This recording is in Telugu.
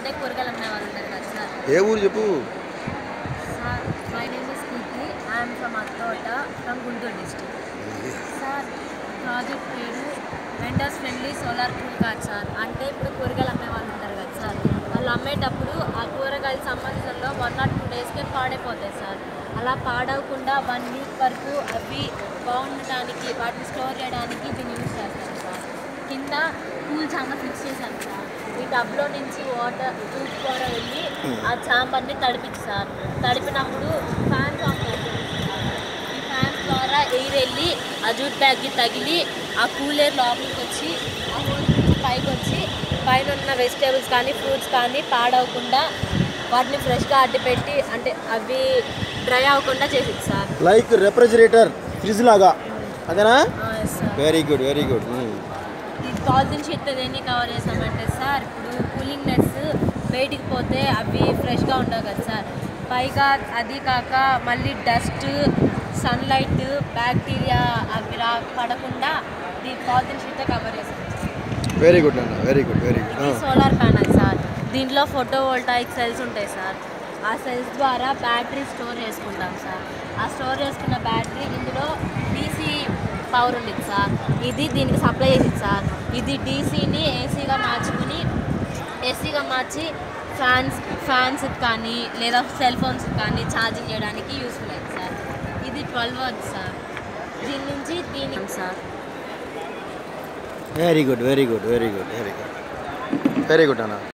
అంటే కూరగాయలు అమ్మే వాళ్ళు ఉంటారు కదా సార్ ఏ ఊరు చెప్పు sir my name is Keerthi I'm from Attota from Guntur district sir project పేరు vendors friendly solar cool card sir అంటే ఇప్పుడు కూరగాయలు అమ్మే వాళ్ళు ఉంటారు కదా సార్ వాళ్ళు అమ్మేటప్పుడు ఆ కూరగాయల సంబంధించిన వన్ ఆర్ టూ డేస్కే పాడైపోతాయి సార్ అలా పాడవకుండా వన్ వీక్ వరకు అవి బాగుండటానికి వాటిని స్టోర్ చేయడానికి దీన్ని యూజ్ చేస్తారు సార్ కింద కూల్ చాంబర్ ఫిక్స్ చేశాను సార్ ఈ టబ్లో నుంచి వాటర్ టూత్ కూడా వెళ్ళి ఆ చాంబర్ని తడిపించి సార్ తడిపినప్పుడు ఫ్యాన్స్ ఆన్ చేస్తాను సార్. ఈ ఫ్యాన్స్ ద్వారా ఎయిర్ వెళ్ళి ఆ జూట్ బ్యాగ్కి తగిలి ఆ కూలర్ లోపలికి వచ్చి ఆ హోల్ నుంచి పైకి వచ్చి పైన ఉన్న వెజిటేబుల్స్ కానీ ఫ్రూట్స్ కానీ పాడవకుండా వాటిని ఫ్రెష్గా అడ్డు పెట్టి అంటే అవి డ్రై అవ్వకుండా చేసింది సార్ లైక్ రెఫ్రిజిరేటర్ ఫ్రిడ్జ్ లాగా అదేనా ఆ, yes sir very good very good ఈ పాలిథిన్ షీట్ దేన్ని కవర్ చేసామంటే సార్ ఇప్పుడు కూలింగ్ నెట్స్ బయటికి పోతే అవి ఫ్రెష్గా ఉండవు కదా సార్ పైగా అది కాక మళ్ళీ డస్ట్ సన్లైట్ బ్యాక్టీరియా అవి రా పడకుండా ఈ పాలిథిన్ షీట్తో కవర్ చేసాం వెరీ గుడ్ అన్న వెరీ గుడ్ వెరీ ఇది గుడ్ సోలార్ ప్యానల్ సార్ దీంట్లో ఫోటో వోల్టాయిక్ సెల్స్ ఉంటాయి సార్ ఆ సెల్స్ ద్వారా బ్యాటరీ స్టోర్ చేసుకుంటాం సార్ ఆ స్టోర్ చేసుకున్న బ్యాటరీ ఇందులో డీసీ పవర్ ఉంది సార్ ఇది దీనికి సప్లై చేసింది సార్ ఇది డీసీని ఏసీగా మార్చుకుని ఏసీగా మార్చి ఫ్యాన్స్ ఫ్యాన్స్ కానీ లేదా సెల్ ఫోన్స్ కానీ ఛార్జింగ్ చేయడానికి యూస్ఫుల్ అయింది సార్ ఇది ట్వెల్వ్ వర్డ్స్ సార్ దీని నుంచి దీనికి sir very good very good very good very good very good అన్న